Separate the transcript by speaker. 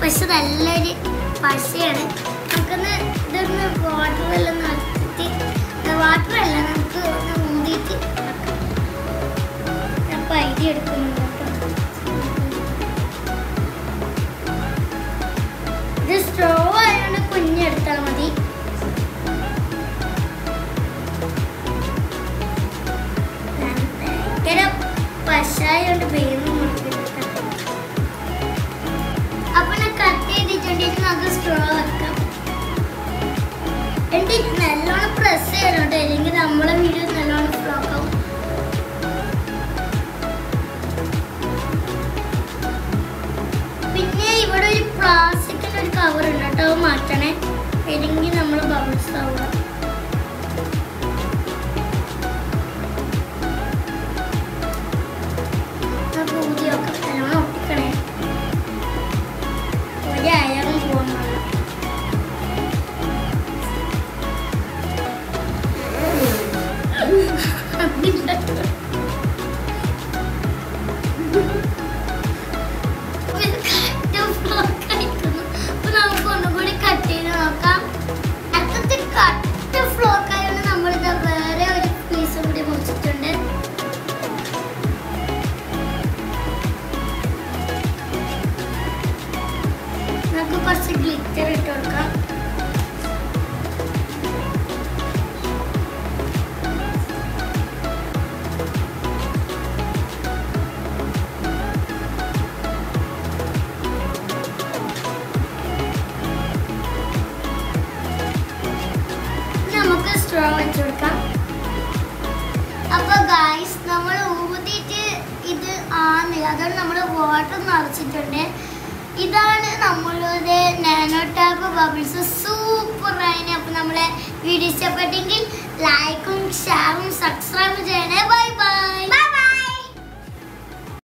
Speaker 1: പക്ഷെ നല്ലൊരു പശയാണ് നമുക്കൊന്ന് ഇതൊന്ന് വാട്ടറെല്ലാം നടത്തി വാട്ടറല്ല നമുക്ക് ഒന്ന് ഊതിയിട്ട് വെക്കാം. ഞാൻ പൈതി എടുക്കുന്നുണ്ട് കേട്ടോ. ഇത് സ്ട്രോ ആയതുകൊണ്ട് കുഞ്ഞെടുത്താൽ മതി ഞാൻ ഭയങ്കര പശായോണ്ട് വേഗം മുറിക്കില്ല അപ്പൊ ഞാൻ കട്ട് ചെയ്തിട്ടുണ്ടെങ്കിൽ നമുക്ക് സ്ട്രോ വെക്കാം എന്റെ നല്ലോണം പ്രസ് ചെയ്യണം കേട്ടോ അല്ലെങ്കിൽ നമ്മളെ വീഡിയോ നല്ലോണം ഫ്ലോക്ക് ആവും പിന്നെ ഇവിടെ ഒരു പ്ലാസ്റ്റിക്കിന്റെ ഒരു കവർ ഉണ്ട് കേട്ടോ അത് മാറ്റണേ അല്ലെങ്കിൽ നമ്മൾ ബബിൾസ് ആവുക നമുക്ക് ഊതി നോക്കാം നല്ലോണം ഒട്ടിക്കണേ ഒരയറും പോകാൻ പാടില്ല ഇത് കട്ട് ഫ്ലോക്ക് ആയിരിക്കുന്നു. അപ്പൊ നമുക്ക് ഒന്നുകൂടി കട്ട് ചെയ്ത് നോക്കാം അടുത്തത് കട്ട് ഫ്ലോക്ക് ആയതുകൊണ്ട് നമ്മളിത് വേറെ ഒരു പീസ് കൂടി മുറിച്ചിട്ടുണ്ട് നമുക്ക് കുറച്ച് ഗ്ലിറ്റർ ഇട്ട് കൊടുക്കാം നമുക്ക് സ്ട്രോ വെച്ച് കൊടുക്കാം അപ്പൊ ഗായ്സ് നമ്മൾ ഊതിയിട്ട് ഇത് ആന്നില്ല അതുകൊണ്ട് നമ്മൾ വാട്ടർ നിറച്ചിട്ടുണ്ട് ഇതാണ് നമ്മളുടെ നാനോ ടാപ്പ് ബബിൾസ് സൂപ്പർ ആയിന് അപ്പൊ നമ്മളെ വീഡിയോ ഇഷ്ടപ്പെട്ടെങ്കിൽ ലൈക്കും ഷെയറും സബ്സ്ക്രൈബും ചെയ്യണേ ബൈ ബൈ